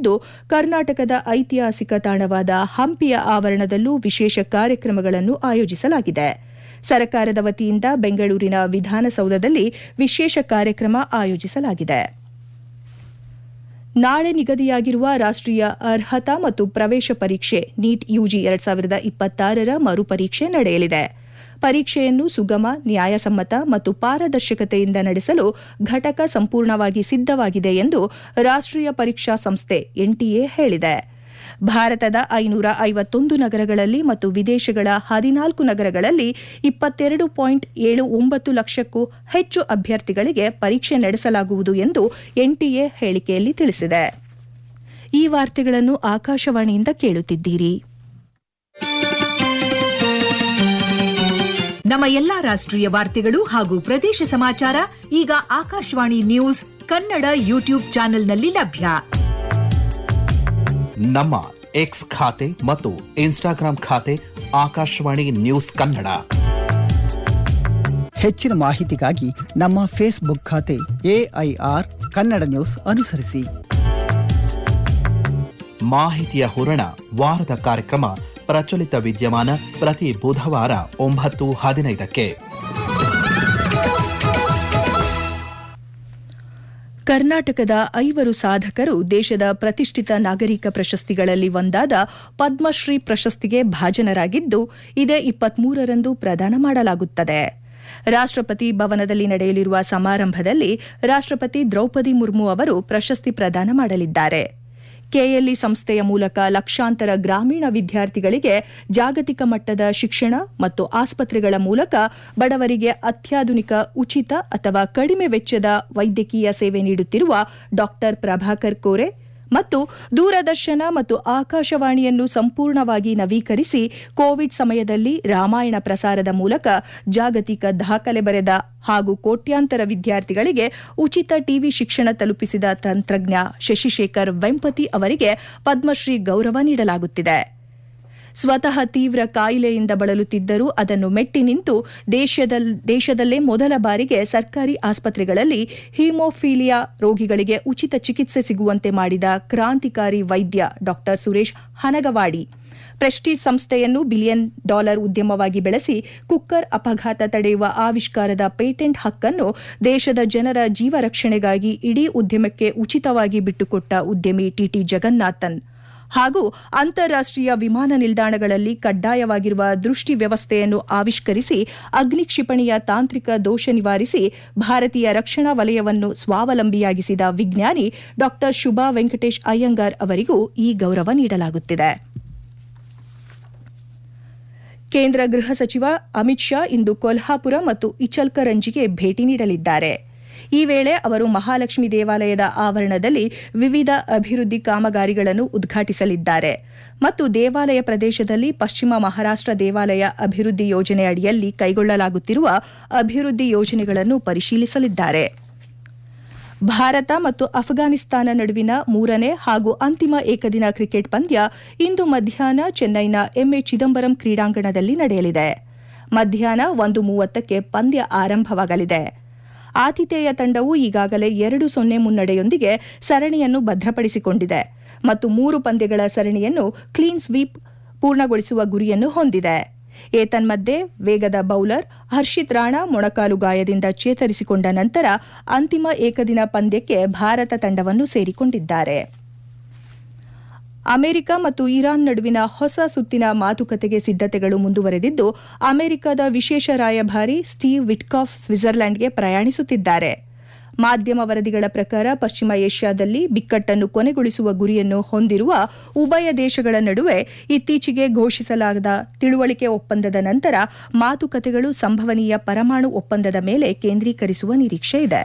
ಮುಂದುವರೆದಿದ್ದು ಕರ್ನಾಟಕದ ಐತಿಹಾಸಿಕ ತಾಣವಾದ ಹಂಪಿಯ ಆವರಣದಲ್ಲೂ ವಿಶೇಷ ಕಾರ್ಯಕ್ರಮಗಳನ್ನು ಆಯೋಜಿಸಲಾಗಿದೆ ಸರ್ಕಾರದ ವತಿಯಿಂದ ಬೆಂಗಳೂರಿನ ವಿಧಾನಸೌಧದಲ್ಲಿ ವಿಶೇಷ ಕಾರ್ಯಕ್ರಮ ಆಯೋಜಿಸಲಾಗಿದೆ ನಾಳೆ ನಿಗದಿಯಾಗಿರುವ ರಾಷ್ಟ್ರೀಯ ಅರ್ಹತಾ ಮತ್ತು ಪ್ರವೇಶ ಪರೀಕ್ಷೆ ನೀಟ್ ಯುಜಿ ಎರಡ್ ಸಾವಿರದ ಇಪ್ಪತ್ತಾರರ ಮರುಪರೀಕ್ಷೆ ನಡೆಯಲಿದೆ ಪರೀಕ್ಷೆಯನ್ನು ಸುಗಮ ನ್ಯಾಯಸಮ್ಮತ ಮತ್ತು ಪಾರದರ್ಶಕತೆಯಿಂದ ನಡೆಸಲು ಘಟಕ ಸಂಪೂರ್ಣವಾಗಿ ಸಿದ್ದವಾಗಿದೆ ಎಂದು ರಾಷ್ಟ್ರೀಯ ಪರೀಕ್ಷಾ ಸಂಸ್ಥೆ ಎನ್ಟಿಎ ಹೇಳಿದೆ ಭಾರತದ ಐನೂರ ಐವತ್ತೊಂದು ನಗರಗಳಲ್ಲಿ ಮತ್ತು ವಿದೇಶಗಳ ಹದಿನಾಲ್ಕು ನಗರಗಳಲ್ಲಿ ಇಪ್ಪತ್ತೆರಡು ಪಾಯಿಂಟ್ ಏಳು ಒಂಬತ್ತು ಲಕ್ಷಕ್ಕೂ ಹೆಚ್ಚು ಅಭ್ಯರ್ಥಿಗಳಿಗೆ ಪರೀಕ್ಷೆ ನಡೆಸಲಾಗುವುದು ಎಂದು ಎನ್ಟಿಎ ಹೇಳಿಕೆಯಲ್ಲಿ ತಿಳಿಸಿದೆ ಈ ವಾರ್ತೆಗಳನ್ನು ಆಕಾಶವಾಣಿಯಿಂದ ಕೇಳುತ್ತಿದ್ದೀರಿ ನಮ್ಮ ಎಲ್ಲಾ ರಾಷ್ಟ್ರೀಯ ವಾರ್ತೆಗಳು ಹಾಗೂ ಪ್ರದೇಶ ಸಮಾಚಾರ ಈಗ ಆಕಾಶವಾಣಿ ನ್ಯೂಸ್ ಕನ್ನಡ ಯೂಟ್ಯೂಬ್ ಚಾನೆಲ್ನಲ್ಲಿ ಲಭ್ಯ ನಮ್ಮ ಎಕ್ಸ್ ಖಾತೆ ಮತ್ತು ಇನ್ಸ್ಟಾಗ್ರಾಂ ಖಾತೆ ಆಕಾಶವಾಣಿ ನ್ಯೂಸ್ ಕನ್ನಡ ಹೆಚ್ಚಿನ ಮಾಹಿತಿಗಾಗಿ ನಮ್ಮ ಫೇಸ್ಬುಕ್ ಖಾತೆ ಎಐಆರ್ ಕನ್ನಡ ನ್ಯೂಸ್ ಅನುಸರಿಸಿ ಮಾಹಿತಿಯ ಹೂರಣ ವಾರದ ಕಾರ್ಯಕ್ರಮ ಪ್ರಚಲಿತ ವಿದ್ಯಮಾನ ಪ್ರತಿ ಬುಧವಾರ ಒಂಬತ್ತು ಹದಿನೈದಕ್ಕೆ ಕರ್ನಾಟಕದ ಐವರು ಸಾಧಕರು ದೇಶದ ಪ್ರತಿಷ್ಠಿತ ನಾಗರಿಕ ಪ್ರಶಸ್ತಿಗಳಲ್ಲಿ ಒಂದಾದ ಪದ್ಮಶ್ರೀ ಪ್ರಶಸ್ತಿಗೆ ಭಾಜನರಾಗಿದ್ದು ಇದೇ ಇಪ್ಪತ್ಮೂರರಂದು ಪ್ರದಾನ ಮಾಡಲಾಗುತ್ತದೆ ರಾಷ್ಟ್ರಪತಿ ಭವನದಲ್ಲಿ ನಡೆಯಲಿರುವ ಸಮಾರಂಭದಲ್ಲಿ ರಾಷ್ಟ್ರಪತಿ ದ್ರೌಪದಿ ಮುರ್ಮು ಅವರು ಪ್ರಶಸ್ತಿ ಪ್ರದಾನ ಮಾಡಲಿದ್ದಾರೆ ಕೆಎಲ್ಇ ಸಂಸ್ಥೆಯ ಮೂಲಕ ಲಕ್ಷಾಂತರ ಗ್ರಾಮೀಣ ವಿದ್ಯಾರ್ಥಿಗಳಿಗೆ ಜಾಗತಿಕ ಮಟ್ಟದ ಶಿಕ್ಷಣ ಮತ್ತು ಆಸ್ಪತ್ರೆಗಳ ಮೂಲಕ ಬಡವರಿಗೆ ಅತ್ಯಾಧುನಿಕ ಉಚಿತ ಅಥವಾ ಕಡಿಮೆ ವೆಚ್ಚದ ವೈದ್ಯಕೀಯ ಸೇವೆ ನೀಡುತ್ತಿರುವ ಡಾ ಪ್ರಭಾಕರ್ ಕೋರೆ ಮತ್ತು ದೂರದರ್ಶನ ಮತ್ತು ಆಕಾಶವಾಣಿಯನ್ನು ಸಂಪೂರ್ಣವಾಗಿ ನವೀಕರಿಸಿ ಕೋವಿಡ್ ಸಮಯದಲ್ಲಿ ರಾಮಾಯಣ ಪ್ರಸಾರದ ಮೂಲಕ ಜಾಗತಿಕ ದಾಖಲೆ ಬರೆದ ಹಾಗೂ ಕೋಟ್ಯಾಂತರ ವಿದ್ಯಾರ್ಥಿಗಳಿಗೆ ಉಚಿತ ಟಿವಿ ಶಿಕ್ಷಣ ತಲುಪಿಸಿದ ತಂತ್ರಜ್ಞ ಶಶಿಶೇಖರ್ ವೆಂಪತಿ ಅವರಿಗೆ ಪದ್ಮಶ್ರೀ ಗೌರವ ನೀಡಲಾಗುತ್ತಿದೆ ಸ್ವತಃ ತೀವ್ರ ಕಾಯಿಲೆಯಿಂದ ಬಳಲುತ್ತಿದ್ದರೂ ಅದನ್ನು ಮೆಟ್ಟಿ ನಿಂತು ದೇಶದಲ್ಲೇ ಮೊದಲ ಬಾರಿಗೆ ಸರ್ಕಾರಿ ಆಸ್ಪತ್ರೆಗಳಲ್ಲಿ ಹಿಮೋಫೀಲಿಯಾ ರೋಗಿಗಳಿಗೆ ಉಚಿತ ಚಿಕಿತ್ಸೆ ಸಿಗುವಂತೆ ಮಾಡಿದ ಕ್ರಾಂತಿಕಾರಿ ವೈದ್ಯ ಡಾ ಸುರೇಶ್ ಹನಗವಾಡಿ ಪ್ರೆಸ್ಟೀಜ್ ಸಂಸ್ಥೆಯನ್ನು ಬಿಲಿಯನ್ ಡಾಲರ್ ಉದ್ಯಮವಾಗಿ ಬೆಳೆಸಿ ಕುಕ್ಕರ್ ಅಪಘಾತ ತಡೆಯುವ ಆವಿಷ್ಕಾರದ ಪೇಟೆಂಟ್ ಹಕ್ಕನ್ನು ದೇಶದ ಜನರ ಜೀವ ರಕ್ಷಣೆಗಾಗಿ ಇಡೀ ಉದ್ಯಮಕ್ಕೆ ಉಚಿತವಾಗಿ ಬಿಟ್ಟುಕೊಟ್ಟ ಉದ್ಯಮಿ ಟಿಟಿ ಜಗನ್ನಾಥನ್ ಹಾಗೂ ಅಂತಾರಾಷ್ಟೀಯ ವಿಮಾನ ನಿಲ್ದಾಣಗಳಲ್ಲಿ ಕಡ್ಡಾಯವಾಗಿರುವ ದೃಷ್ಟಿ ವ್ಯವಸ್ಥೆಯನ್ನು ಆವಿಷ್ಕರಿಸಿ ಅಗ್ನಿ ಕ್ಷಿಪಣಿಯ ತಾಂತ್ರಿಕ ದೋಷ ನಿವಾರಿಸಿ ಭಾರತೀಯ ರಕ್ಷಣಾ ವಲಯವನ್ನು ಸ್ವಾವಲಂಬಿಯಾಗಿಸಿದ ವಿಜ್ಞಾನಿ ಡಾ ಶುಭಾ ವೆಂಕಟೇಶ್ ಅಯ್ಯಂಗಾರ್ ಅವರಿಗೂ ಈ ಗೌರವ ನೀಡಲಾಗುತ್ತಿದೆ ಕೇಂದ್ರ ಗೃಹ ಸಚಿವ ಅಮಿತ್ ಶಾ ಇಂದು ಕೊಲ್ಹಾಪುರ ಮತ್ತು ಇಚಲ್ಕರಂಜಿಗೆ ಭೇಟಿ ನೀಡಲಿದ್ದಾರೆ ಈ ವೇಳೆ ಅವರು ಮಹಾಲಕ್ಷ್ಮಿ ದೇವಾಲಯದ ಆವರಣದಲ್ಲಿ ವಿವಿಧ ಅಭಿವೃದ್ಧಿ ಕಾಮಗಾರಿಗಳನ್ನು ಉದ್ಘಾಟಿಸಲಿದ್ದಾರೆ ಮತ್ತು ದೇವಾಲಯ ಪ್ರದೇಶದಲ್ಲಿ ಪಶ್ಚಿಮ ಮಹಾರಾಷ್ಟ್ರ ದೇವಾಲಯ ಅಭಿವೃದ್ಧಿ ಯೋಜನೆ ಅಡಿಯಲ್ಲಿ ಕೈಗೊಳ್ಳಲಾಗುತ್ತಿರುವ ಅಭಿವೃದ್ಧಿ ಯೋಜನೆಗಳನ್ನು ಪರಿಶೀಲಿಸಲಿದ್ದಾರೆ ಭಾರತ ಮತ್ತು ಅಫ್ಘಾನಿಸ್ತಾನ ನಡುವಿನ ಮೂರನೇ ಹಾಗೂ ಅಂತಿಮ ಏಕದಿನ ಕ್ರಿಕೆಟ್ ಪಂದ್ಯ ಇಂದು ಮಧ್ಯಾಹ್ನ ಚೆನ್ನೈನ ಎಂಎ ಚಿದಂಬರಂ ಕ್ರೀಡಾಂಗಣದಲ್ಲಿ ನಡೆಯಲಿದೆ ಮಧ್ಯಾಹ್ನ ಒಂದು ಮೂವತ್ತಕ್ಕೆ ಪಂದ್ಯ ಆರಂಭವಾಗಲಿದೆ ಆತಿಥೇಯ ತಂಡವು ಈಗಾಗಲೇ ಎರಡು ಸೊನ್ನೆ ಮುನ್ನಡೆಯೊಂದಿಗೆ ಸರಣಿಯನ್ನು ಭದ್ರಪಡಿಸಿಕೊಂಡಿದೆ ಮತ್ತು ಮೂರು ಪಂದ್ಯಗಳ ಸರಣಿಯನ್ನು ಕ್ಲೀನ್ ಸ್ವೀಪ್ ಪೂರ್ಣಗೊಳಿಸುವ ಗುರಿಯನ್ನು ಹೊಂದಿದೆ ಏತನ್ಮಧ್ಯೆ ವೇಗದ ಬೌಲರ್ ಹರ್ಷಿತ್ ರಾಣಾ ಮೊಣಕಾಲು ಗಾಯದಿಂದ ಚೇತರಿಸಿಕೊಂಡ ನಂತರ ಅಂತಿಮ ಏಕದಿನ ಪಂದ್ಯಕ್ಕೆ ಭಾರತ ತಂಡವನ್ನು ಸೇರಿಕೊಂಡಿದ್ದಾರೆ ಅಮೆರಿಕ ಮತ್ತು ಇರಾನ್ ನಡುವಿನ ಹೊಸ ಸುತ್ತಿನ ಮಾತುಕತೆಗೆ ಸಿದ್ದತೆಗಳು ಮುಂದುವರೆದಿದ್ದು ಅಮೆರಿಕದ ವಿಶೇಷ ರಾಯಭಾರಿ ಸ್ಟೀವ್ ವಿಟ್ಕಾಫ್ ಸ್ವಿಟ್ಜರ್ಲೆಂಡ್ಗೆ ಪ್ರಯಾಣಿಸುತ್ತಿದ್ದಾರೆ ಮಾಧ್ಯಮ ವರದಿಗಳ ಪ್ರಕಾರ ಪಶ್ಚಿಮ ಏಷ್ಯಾದಲ್ಲಿ ಬಿಕ್ಕಟ್ಟನ್ನು ಕೊನೆಗೊಳಿಸುವ ಗುರಿಯನ್ನು ಹೊಂದಿರುವ ಉಭಯ ದೇಶಗಳ ನಡುವೆ ಇತ್ತೀಚೆಗೆ ಘೋಷಿಸಲಾದ ತಿಳುವಳಿಕೆ ಒಪ್ಪಂದದ ನಂತರ ಮಾತುಕತೆಗಳು ಸಂಭವನೀಯ ಪರಮಾಣು ಒಪ್ಪಂದದ ಮೇಲೆ ಕೇಂದ್ರೀಕರಿಸುವ ನಿರೀಕ್ಷೆ ಇದೆ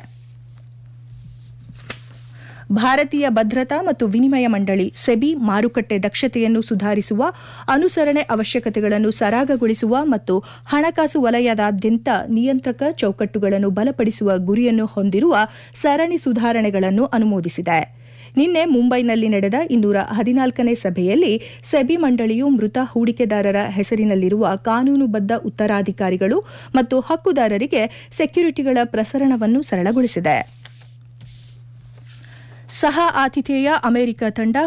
ಭಾರತೀಯ ಭದ್ರತಾ ಮತ್ತು ವಿನಿಮಯ ಮಂಡಳಿ ಸೆಬಿ ಮಾರುಕಟ್ಟೆ ದಕ್ಷತೆಯನ್ನು ಸುಧಾರಿಸುವ ಅನುಸರಣೆ ಅವಶ್ಯಕತೆಗಳನ್ನು ಸರಾಗಗೊಳಿಸುವ ಮತ್ತು ಹಣಕಾಸು ವಲಯದಾದ್ಯಂತ ನಿಯಂತ್ರಕ ಚೌಕಟ್ಟುಗಳನ್ನು ಬಲಪಡಿಸುವ ಗುರಿಯನ್ನು ಹೊಂದಿರುವ ಸರಣಿ ಸುಧಾರಣೆಗಳನ್ನು ಅನುಮೋದಿಸಿದೆ ನಿನ್ನೆ ಮುಂಬೈನಲ್ಲಿ ನಡೆದ ಇನ್ನೂರ ಹದಿನಾಲ್ಕನೇ ಸಭೆಯಲ್ಲಿ ಸೆಬಿ ಮಂಡಳಿಯು ಮೃತ ಹೂಡಿಕೆದಾರರ ಹೆಸರಿನಲ್ಲಿರುವ ಕಾನೂನುಬದ್ಧ ಉತ್ತರಾಧಿಕಾರಿಗಳು ಮತ್ತು ಹಕ್ಕುದಾರರಿಗೆ ಸೆಕ್ಯುರಿಟಿಗಳ ಪ್ರಸರಣವನ್ನು ಸರಳಗೊಳಿಸಿದೆ ಸಹ ಆತಿಥೇಯ ಅಮೆರಿಕ ತಂಡ